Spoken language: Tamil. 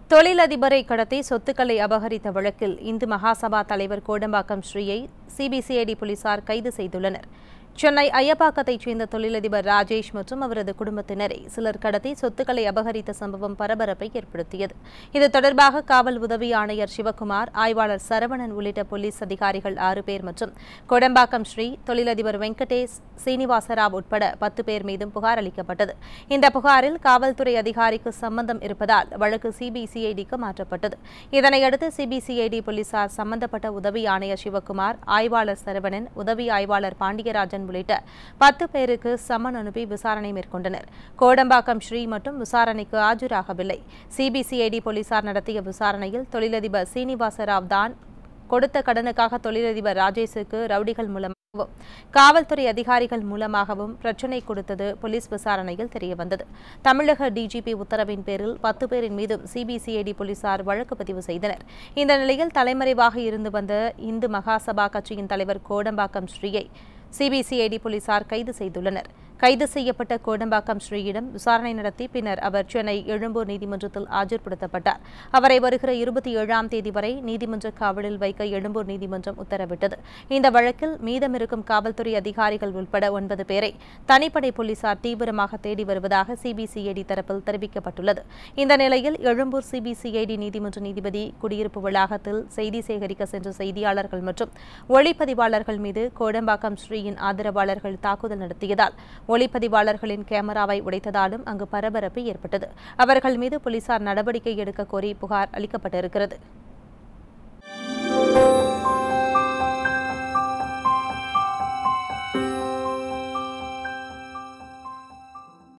தொழிலதிபரை கடத்தி சொத்துக்களை அபகரித்த வழக்கில் இந்து மகாசபா தலைவர் கோடம்பாக்கம் ஸ்ரீயை சிபிசிஐடி போலீசார் கைது செய்துள்ளனர் சென்னை ஐயப்பாக்கத்தைச் சேர்ந்த தொழிலதிபர் ராஜேஷ் மற்றும் அவரது குடும்பத்தினரை சிலர் கடத்தி சொத்துக்களை அபகரித்த சம்பவம் பரபரப்பை ஏற்படுத்தியது இது தொடர்பாக காவல் உதவி ஆணையர் சிவக்குமார் ஆய்வாளர் சரவணன் உள்ளிட்ட போலீஸ் அதிகாரிகள் ஆறு பேர் மற்றும் கொடம்பாக்கம் ஸ்ரீ தொழிலதிபர் வெங்கடேஷ் சீனிவாசராவ் உட்பட பத்து பேர் மீதும் புகார் அளிக்கப்பட்டது இந்த புகாரில் காவல்துறை அதிகாரிக்கு சம்பந்தம் இருப்பதால் வழக்கு சிபிசிஐடிக்கு மாற்றப்பட்டது இதனையடுத்து சிபிசிஐடி போலீசார் சம்பந்தப்பட்ட உதவி ஆணையர் சிவக்குமார் ஆய்வாளர் சரவணன் உதவி ஆய்வாளர் பாண்டியராஜன் உள்ளிட்ட பத்து பேருக்கு சம்மன் அனுப்பி விசாரணை மேற்கொண்டனர் கோடம்பாக்கம் ஸ்ரீ மட்டும் விசாரணைக்கு ஆஜராகவில்லை சிபிசிஐடி போலீசார் நடத்திய விசாரணையில் தொழிலதிபர் சீனிவாசராவ் தான் கொடுத்த கடனுக்காக தொழிலதிபர் ராஜேஷுக்கு ரவுடிகள் மூலமாகவும் காவல்துறை அதிகாரிகள் மூலமாகவும் பிரச்சினை கொடுத்தது போலீஸ் விசாரணையில் தெரியவந்தது தமிழக டிஜிபி உத்தரவின் பேரில் பத்து பேரின் மீதும் சிபிசிஐடி போலீசார் வழக்கு பதிவு செய்தனர் இந்த நிலையில் தலைமறைவாக இருந்து வந்த இந்து மகாசபா கட்சியின் தலைவர் கோடம்பாக்கம் ஸ்ரீயை சிபிசிஐடி போலீசார் கைது செய்துள்ளனர் கைது செய்யப்பட்ட கோடம்பாக்கம் ஸ்ரீயிடம் விசாரணை நடத்தி பின்னர் அவர் சென்னை எழும்பூர் நீதிமன்றத்தில் ஆஜர்படுத்தப்பட்டார் அவரை வருகிற இருபத்தி ஏழாம் தேதி வரை நீதிமன்ற காவலில் வைக்க எழும்பூர் நீதிமன்றம் உத்தரவிட்டது இந்த வழக்கில் மீதமிருக்கும் காவல்துறை அதிகாரிகள் உட்பட ஒன்பது பேரை தனிப்படை போலீசார் தீவிரமாக தேடி வருவதாக சிபிசிஐடி தரப்பில் தெரிவிக்கப்பட்டுள்ளது இந்த நிலையில் எழும்பூர் சிபிசிஐடி நீதிமன்ற நீதிபதி குடியிருப்பு வளாகத்தில் செய்தி சேகரிக்க சென்ற செய்தியாளர்கள் மற்றும் ஒளிப்பதிவாளர்கள் மீது கோடம்பாக்கம் ஸ்ரீயின் ஆதரவாளர்கள் தாக்குதல் நடத்தியதால் ஒளிப்பதிவாளர்களின் கேமராவை உடைத்ததாலும் அங்கு பரபரப்பு ஏற்பட்டது அவர்கள் மீது போலீசார் நடவடிக்கை எடுக்க கோரி புகார் அளிக்கப்பட்டிருக்கிறது